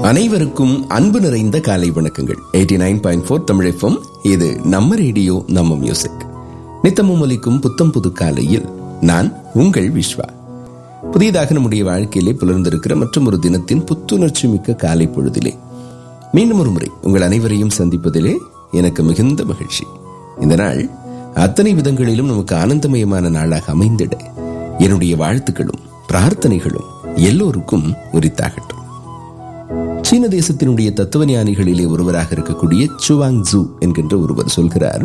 அனைவருக்கும் அன்பு நிறைந்த காலை வணக்கங்கள் eighty nine point four Tamil இது நம்ம ரேடியோ நம்ம மியூசிக் நித்தமும் ஒலிக்கும் புத்தம் புது காலையில் நான் உங்கள் விஸ்வா புதியதாக நம்முடைய வாழ்க்கையிலே புலர்ந்திருக்கிற மற்றும் ஒரு தினத்தின் புத்துணர்ச்சி மிக்க காலை பொழுதிலே மீண்டும் ஒரு முறை உங்கள் அனைவரையும் சந்திப்பதிலே எனக்கு மிகுந்த மகிழ்ச்சி இந்த நாள் அத்தனை விதங்களிலும் நமக்கு ஆனந்தமயமான நாளாக அமைந்திட என்னுடைய வாழ்த்துக்களும் பிரார்த்தனைகளும் எல்லோருக்கும் உரித்தாகட்டும் சீன தேசத்தினுடைய தத்துவ ஞானிகளிலே ஒருவராக இருக்கக்கூடிய சுவாங் ஜூ என்கின்ற ஒருவர் சொல்கிறார்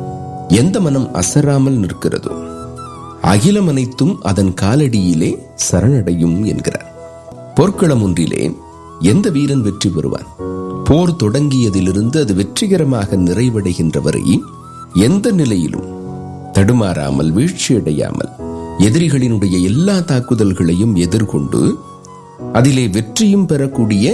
எந்த மனம் அசராமல் நிற்கிறதோ அகிலம் அனைத்தும் அதன் காலடியிலே சரணடையும் என்கிறார் போர்க்களம் ஒன்றிலே எந்த வீரன் வெற்றி பெறுவான் போர் தொடங்கியதிலிருந்து அது வெற்றிகரமாக நிறைவடைகின்ற வரை எந்த நிலையிலும் தடுமாறாமல் வீழ்ச்சியடையாமல் எதிரிகளினுடைய எல்லா தாக்குதல்களையும் எதிர்கொண்டு அதிலே வெற்றியும் பெறக்கூடிய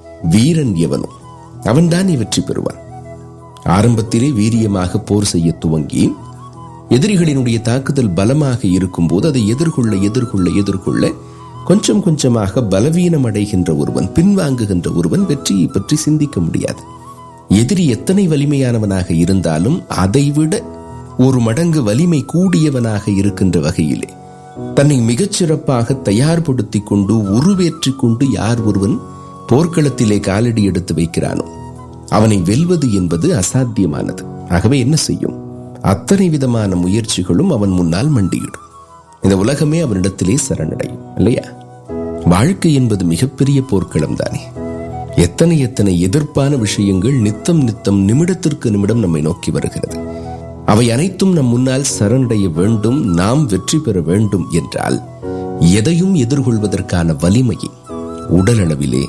வீரன் எவனும் அவன்தான் வெற்றி பெறுவான் ஆரம்பத்திலே வீரியமாக போர் செய்ய துவங்கி எதிரிகளினுடைய தாக்குதல் பலமாக இருக்கும்போது அதை எதிர்கொள்ள எதிர்கொள்ள எதிர்கொள்ள கொஞ்சம் கொஞ்சமாக பலவீனம் அடைகின்ற ஒருவன் பின்வாங்குகின்ற ஒருவன் வெற்றியை பற்றி சிந்திக்க முடியாது எதிரி எத்தனை வலிமையானவனாக இருந்தாலும் அதைவிட ஒரு மடங்கு வலிமை கூடியவனாக இருக்கின்ற வகையிலே தன்னை மிகச்சிறப்பாக தயார்படுத்திக் கொண்டு உருவேற்றிக் கொண்டு யார் ஒருவன் போர்க்களத்திலே காலடி எடுத்து வைக்கிறானோ அவனை வெல்வது என்பது அசாத்தியமானது ஆகவே என்ன செய்யும் அத்தனை விதமான முயற்சிகளும் அவன் முன்னால் மண்டியிடும் இந்த உலகமே அவனிடத்திலே சரணடையும் இல்லையா வாழ்க்கை என்பது மிகப்பெரிய போர்க்களம் தானே எத்தனை எத்தனை எதிர்ப்பான விஷயங்கள் நித்தம் நித்தம் நிமிடத்திற்கு நிமிடம் நம்மை நோக்கி வருகிறது அவை அனைத்தும் நம் முன்னால் சரணடைய வேண்டும் நாம் வெற்றி பெற வேண்டும் என்றால் எதையும் எதிர்கொள்வதற்கான வலிமையை உடல் அளவிலே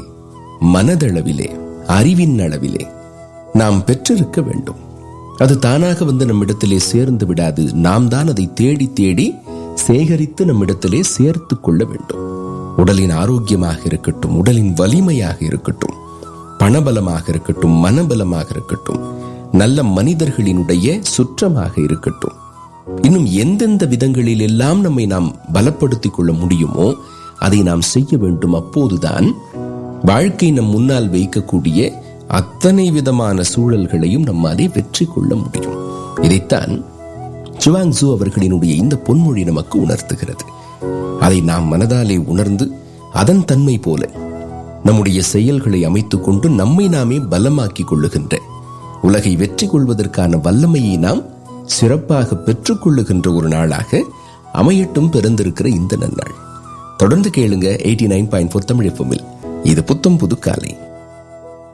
மனதளவிலே அறிவின் அளவிலே நாம் பெற்றிருக்க வேண்டும் அது தானாக வந்து நம்மிடத்திலே சேர்ந்து விடாது நாம் தான் அதை தேடி தேடி சேகரித்து நம்மிடத்திலே சேர்த்து கொள்ள வேண்டும் உடலின் ஆரோக்கியமாக இருக்கட்டும் உடலின் வலிமையாக இருக்கட்டும் பணபலமாக இருக்கட்டும் மனபலமாக இருக்கட்டும் நல்ல மனிதர்களினுடைய சுற்றமாக இருக்கட்டும் இன்னும் எந்தெந்த விதங்களில் எல்லாம் நம்மை நாம் பலப்படுத்திக் கொள்ள முடியுமோ அதை நாம் செய்ய வேண்டும் அப்போதுதான் வாழ்க்கை நம் முன்னால் வைக்கக்கூடிய அத்தனை விதமான சூழல்களையும் நம்மாலே வெற்றி கொள்ள முடியும் இதைத்தான் ஜுவாங்ஸு அவர்களினுடைய இந்த பொன்மொழி நமக்கு உணர்த்துகிறது அதை நாம் மனதாலே உணர்ந்து அதன் தன்மை போல நம்முடைய செயல்களை அமைத்துக் கொண்டு நம்மை நாமே பலமாக்கிக் கொள்ளுகின்ற உலகை வெற்றி கொள்வதற்கான வல்லமையை நாம் சிறப்பாக பெற்றுக்கொள்ளுகின்ற ஒரு நாளாக அமையட்டும் பிறந்திருக்கிற இந்த நன்னாள் தொடர்ந்து கேளுங்க eighty nine point four Tamil இது புத்தம் புது காலை